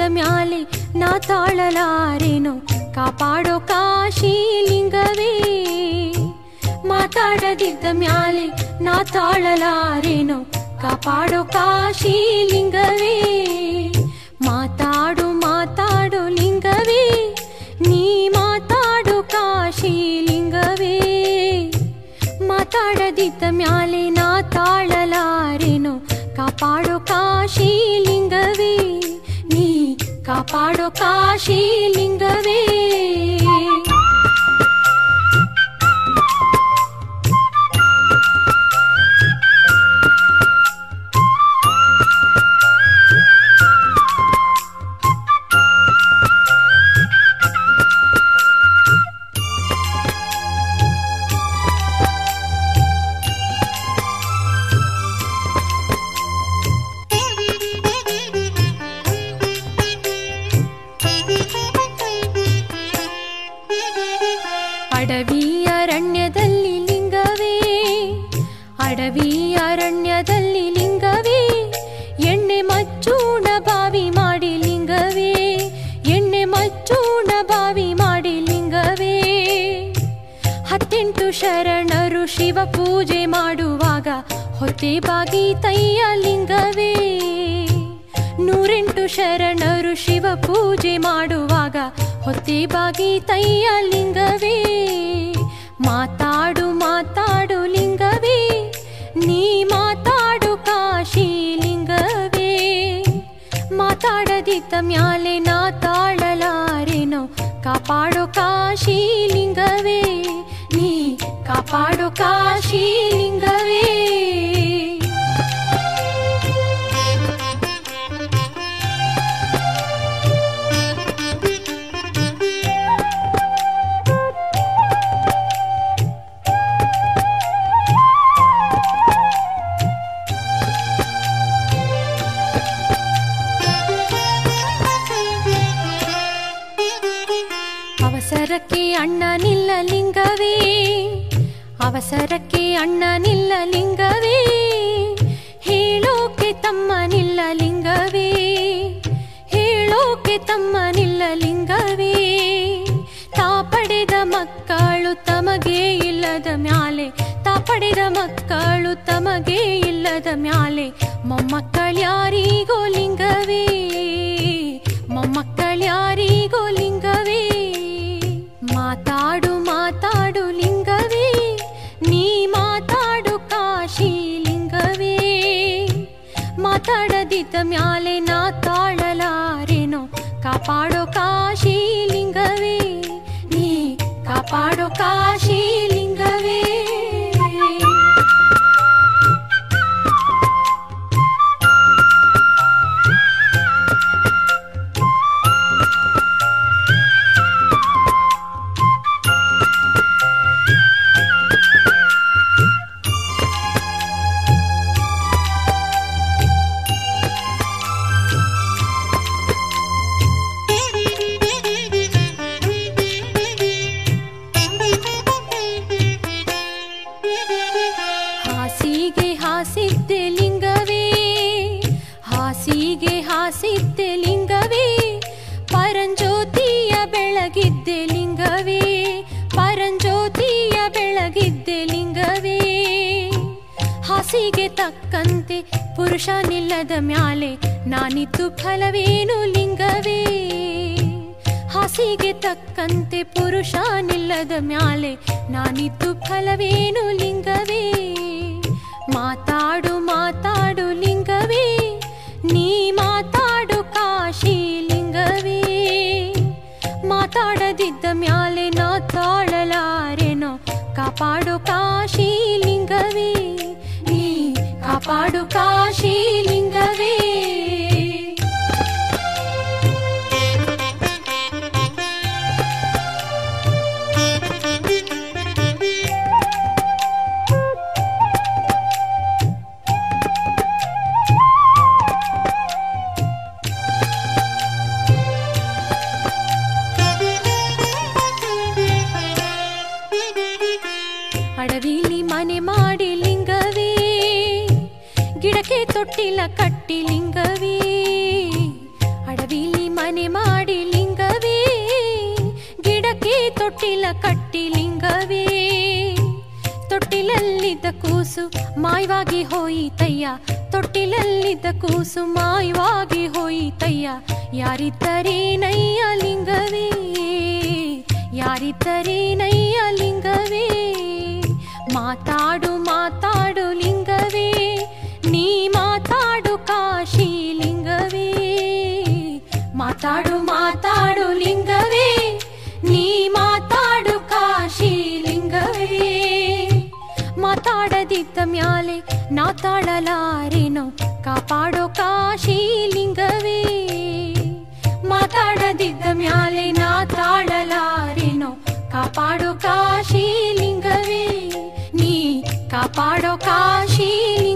ಮಾತಾಡದಿದ್ದ ಮ್ಯಾಲೆ ನಾ ತಾಳಲಾರೇನೋ ಕಾಪಾಡೋ ಕಾಶಿ ಲಿಂಗವೇ ಮಾತಾಡದಿದ್ದ ಮ್ಯಾಲೆ ನಾ ತಾಳಲಾರೇನೋ ಕಾಪಾಡೋ ಕಾಶಿ ಲಿಂಗವೇ ಮಾತಾಡು ಮಾತಾಡು ಲಿಂಗವೇ ನೀ ಮಾತಾಡು ಕಾಶಿ ಲಿಂಗವೇ ಮಾತಾಡದಿದ್ದ ಮ್ಯಾಲೆ ನಾ ತಾಳಲಾರೇನೋ ಕಾಪಾಡೋ ಕಾಶಿ ಲಿಂಗವೇ ನೀ ಕಾಪಾಡೋ ಕಾಶಿ ಲಿಂಗವೇ ಅಡವಿ ಅರಣ್ಯದಲ್ಲಿ ಲಿಂಗವೇ ಅಡವಿ ಅರಣ್ಯದಲ್ಲಿ ಲಿಂಗವೇ ಎಣ್ಣೆ ಮಚ್ಚೂಣ ಬಾವಿ ಮಾಡಿ ಲಿಂಗವೇ ಎಣ್ಣೆ ಮಚ್ಚೂಣ ಬಾವಿ ಮಾಡಿ ಲಿಂಗವೇ ಹತ್ತೆಂಟು ಶರಣರು ಶಿವ ಪೂಜೆ ಮಾಡುವಾಗ ಹೊತ್ತೆ ಬಾಗಿ ತಯ್ಯ ಲಿಂಗವೇ ನೂರೆಂಟು ಶರಣರು ಶಿವ ಪೂಜೆ ಮಾಡುವಾಗ ಹೊತ್ತೆ ಬಾಗಿ ತಯ್ಯ ಲಿಂಗವೇ ಮಾತಾಡು ಮಾತಾಡು ಲಿಂಗವೇ ನೀ ಮಾತಾಡು ಕಾಶಿ ಲಿಂಗವೇ ಮಾತಾಡದಿದ್ದ ಮ್ಯಾಲೆ ನಾ ತಾಳಲಾರೇನೋ ಕಾಪಾಡೋ ಕಾಶಿ ಲಿಂಗವೇ ನೀ ಕಾಪಾಡೋ ಕಾಶಿ ಲಿಂಗವೇ ಅವಸರಕ್ಕೆ ಅಣ್ಣ ನಿಲ್ಲ ಲಿಂಗವೇ ಅವಸರಕ್ಕೆ ಅಣ್ಣ ನಿಲ್ಲ ಲಿಂಗವೇ ಹೇಳೋಕೆ ತಮ್ಮ ನಿಲ್ಲ ಲಿಂಗವೇ ಹೇಳೋಕೆ ತಮ್ಮ ನಿಲ್ಲ ಲಿಂಗವೇ ತಾ ಪಡೆದ ಮಕ್ಕಳು ತಮಗೆ ಇಲ್ಲದ ಮ್ಯಾಲೆ ತಾ ಪಡೆದ ಮಕ್ಕಳು ತಮಗೆ ಇಲ್ಲದ ಮ್ಯಾಲೆ ಮೊಮ್ಮಕ್ಕಳ್ಯಾರಿಗೋ ಲಿಂಗವೇ ಮೊಮ್ಮಕ್ಕಳ್ಯಾರಿಗೋ ಲಿಂಗವೇ ಮಾತಾಡು ಮಾತಾಡು ಲಿಂಗವೇ ನೀ ಮಾತಾಡು ಕಾಶಿ ಲಿಂಗವೇ ಮಾತಾಡದಿದ್ದ ಮ್ಯಾಲೆ ನಾ ತಾಳಲಾರೇನೋ ಕಾಪಾಡೋ ಕಾಶಿ ಲಿಂಗವೇ ನೀ ಕಾಪಾಡೋ ಕಾಶಿ ಲಿಂಗವೇ ಹಾಸಿಗೆ ಹಾಸಿದ್ದೆ ಲಿಂಗವೇ ಹಾಸಿಗೆ ಹಾಸಿದ್ದೆ ಲಿಂಗವೇ ಪರಂಜ್ಯೋತಿಯ ಬೆಳಗಿದ್ದೆ ಲಿಂಗವೇ ಪರಂಜ್ಯೋತಿಯ ಬೆಳಗಿದ್ದೆ ಲಿಂಗವೇ ಹಾಸಿಗೆ ತಕ್ಕಂತೆ ಪುರುಷ ನಿಲ್ಲದ ಮ್ಯಾಲೆ ನಾನಿದ್ದು ಫಲವೇನು ಲಿಂಗವೇ ಹಾಸಿಗೆ ತಕ್ಕಂತೆ ಪುರುಷ ನಿಲ್ಲದ ಮ್ಯಾಲೆ ನಾನಿದ್ದು ಫಲವೇನು ಲಿಂಗವೇ ಮಾತಾಡು ಮಾತಾಡು ಲಿಂಗವೇ ನೀ ಮಾತಾಡು ಕಾಶಿ ಲಿಂಗವೇ ಮಾತಾಡದಿದ್ದ ಮ್ಯಾಲೆ ನಾ ತಾಳಲಾರೆನೋ ಕಾಪಾಡು ಕಾಶಿ ಲಿಂಗವೇ ನೀ ಕಾಪಾಡು ಕಾಶಿ ಲಿಂಗವೇ ಅಡವಿಲಿ ಮನೆ ಮಾಡಿ ಲಿಂಗವೇ ಗಿಡಕ್ಕೆ ತೊಟ್ಟಿಲ ಕಟ್ಟಿ ಲಿಂಗವೇ ಅಡವಿಲಿ ತೊಟ್ಟಿಲ ಕಟ್ಟಿ ಲಿಂಗವೇ ತೊಟ್ಟಿಲಲ್ಲಿದ್ದ ಕೂಸು ಮಾಯವಾಗಿ ಹೋಯಿತಯ್ಯ ತೊಟ್ಟಿಲಲ್ಲಿದ್ದ ಕೂಸು ಮಾಯವಾಗಿ ಹೋಯಿತಯ್ಯ ಯಾರಿದ್ದರೇನಯ್ಯ ಲಿಂಗವೇ ಯಾರಿದ್ದರೇನಯ್ಯ ಲಿಂಗವೇ ಮಾತಾಡು ಮಾತಾಡು ಲಿಂಗವೇ ನೀ ಮಾತಾಡು ಕಾಶಿ ಲಿಂಗವೇ ಮಾತಾಡು ಮಾತಾಡು ಲಿಂಗವೇ ನೀ ಮಾತಾಡು ಕಾಶಿ ಲಿಂಗವೇ ಮಾತಾಡದಿದ್ದ ಮ್ಯಾಲೆ ನಾ ತಾಳಲಾರೇನೋ ಕಾಪಾಡೋ ಕಾಶಿ ಲಿಂಗವೇ ಮಾತಾಡದಿದ್ದ ಮ್ಯಾಲೆ ನಾ ತಾಳಲಾರೇನೋ ಕಾಪಾಡೋ ಕಾಶಿ ಲಿಂಗವೇ ನೀ ಕಾಪಾಡೋ ಕಾಶಿ